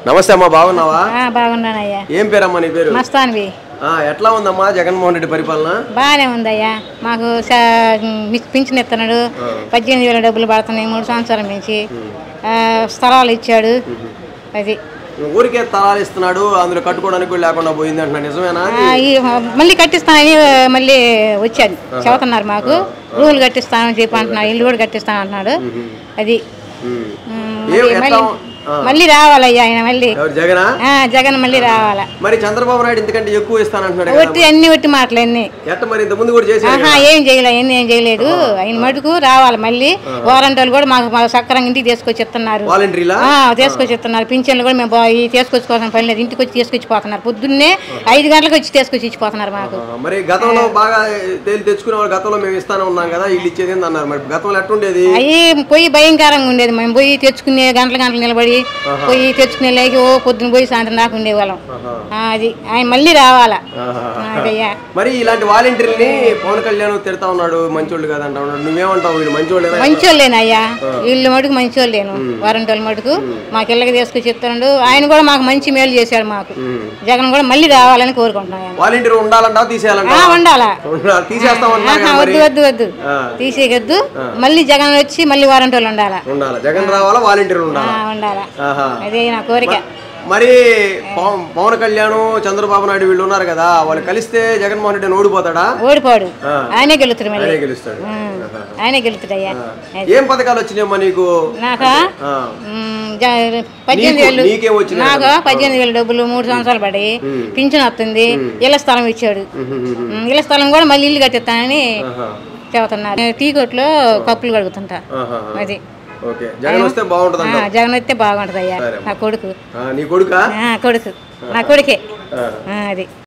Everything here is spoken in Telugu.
నమస్తే అమ్మా బాగున్నావా ఆ, బాగున్నానయ్యా ఏం పేరమ్మా నీ పేరు మస్తాన్వి ఆ, ఎట్లా ఉందమ్మా జగన్మోహన్ రెడ్డి పరిపాలన బాగానే ఉందయ్యా మాకు స- మీ- పింఛన్ ఇస్తున్నాడు పద్దెనిమిది వేల డబ్బులు పడుతున్నాయి మూడు సంవత్సరాల నుంచి ఆ, స్థలాలు ఇచ్చాడు అది ఊరికే తలాలు ఇస్తున్నాడు అందులో కట్టుకోవడానికి కూడా లేకుండా పోయింది అంటున్నా నిజమేనా ఆ, ఈ మళ్ళీ కట్టిస్తానని మళ్ళీ వచ్చాడు చెబుతున్నారు మాకు రూములు కట్టిస్తానని చెప్పి అంటున్నాడు ఇల్లు కూడా కట్టిస్తాను అంటున్నాడు అది ఉమ్. ఉమ్, ఏం మళ్ళీ- ఎట్లా మళ్ళీ మళ్ళీ రావాలయ్యా ఆయన మళ్ళీ ఎవరు జగనా ఆ, జగన్ మళ్ళీ రావాలా మరి చంద్రబాబు నాయుడు ఇంతకంటే ఎక్కువ ఇస్తానంటున్నాడు కదా ఒట్టి అన్ని ఒట్టి మాటలు అన్ని ఎట్ట మరి ఇంత ముందు కూడా చేశారు ఆహా ఏం చేయలేదు ఎన్ని ఏం చేయలేదు ఆయన మటుకు రావాలి మళ్ళీ వారంటీలు కూడా మాకు మాకు సక్రంగా ఇంటికి తీసుకొచ్చి ఇస్తున్నారు వాలంటీర్లా ఆ, తీసుకొచ్చి ఇస్తున్నారు పింఛన్లు కూడా మేము బా- ఈ తీసుకొచ్చుకోవాల్సిన పని లేదు ఇంటికి వచ్చి తీసుకొచ్చి పోతున్నారు పొద్దున్నే ఐదు గంటలకు వచ్చి తీసుకొచ్చి ఇచ్చిపోతున్నారు మాకు ఆ, మరి గతంలో బాగా తేలి తెచ్చుకునే వాళ్ళు గతంలో మేము ఇస్తానే ఉన్నాం కదా వీళ్ళు ఇచ్చేది ఏంది అన్నారు మరి గతంలో ఎట్టుండేది అవి పోయి భయంకరంగా ఉండేది మేము పోయి తెచ్చుకునే గంటల గంటలు నిలబడి పోయి తెచ్చుకునే లేక ఓ పొద్దున పోయి సాయంత్రం దాకా ఉండేవాళ్ళం ఆహా. ఆ, అది ఆయన మళ్ళీ రావాలా ఆహా. ఆ, అదయ్యా మరి ఇలాంటి వాలంటీర్ని పవన్ కళ్యాణ్ తిడతా ఉన్నాడు మంచోళ్ళు కదా అంటా ఉన్నాడు నువ్వేమంటావు వీళ్ళు మంచోళ్ళేనా మంచోళ్ళేనయ్యా వీళ్ళు మటుకు మంచోళ్ళేను వారంటోళ్ళ మటుకు మాకు ఇళ్ళకి తీసుకొచ్చి చెప్తున్నాడు ఆయన కూడా మాకు మంచి మేలు చేశాడు మాకు జగన్ కూడా మళ్ళీ రావాలని కోరుకుంటున్నాను వాలంటీర్ ఉండాలంటావా తీసేయాలంటా ఆ, ఉండాలా ఉండాలి తీసేస్తామన్నా ఆహా, వద్దు వద్దు వద్దు ఆ. తీసేయద్దు మళ్ళీ జగన్ వచ్చి మళ్ళీ వారంటోళ్ళు ఉండాలా ఉండాలి జగన్ రావాలా వాలంటీర్ ఆ, ఉండాలా ఉండాలా ఆహా. అదే నా కోరిక మరి పవన్ పవన్ కళ్యాణ్ చంద్రబాబు నాయుడు వీళ్ళు ఉన్నారు కదా వాళ్ళు కలిస్తే జగన్మోహన్ రెడ్డి ఓడిపోతాడా ఓడిపోడు ఆ. ఆయనే గెలుతాడు మళ్ళీ ఆయనే గెలుస్తాడు ఉమ్, ఆయనే గెలుతాడయ్యా ఏం పథకాలు వచ్చినాయమ్మా నీకు నాకా ఆ. ఉమ్, జ- పద్దెనిమిది నీకు- వేలు నీకేం వచ్చినాయి నాకు పద్దెనిమిది వేలు డబ్బులు మూడు సంవత్సరాలు పడి పింఛన్ వస్తుంది ఇళ్ల స్థలం ఇచ్చాడు ఉమ్, ఇళ్ల స్థలం కూడా మళ్ళీ ఇల్లు కట్టిస్తానని ఆహా. చెబుతున్నారు టీ కొట్లో కప్పులు కడుగుతుంటా ఆహా. అది ఓకే జగన్ వస్తే బాగుంటుంది ఆ, జగన్ వస్తే బాగుంటుంది అయ్యా సరే. నా కొడుకు నీ కొడుకా ఆ, కొడుకు నా కొడుకే ఆ. ఆ, అది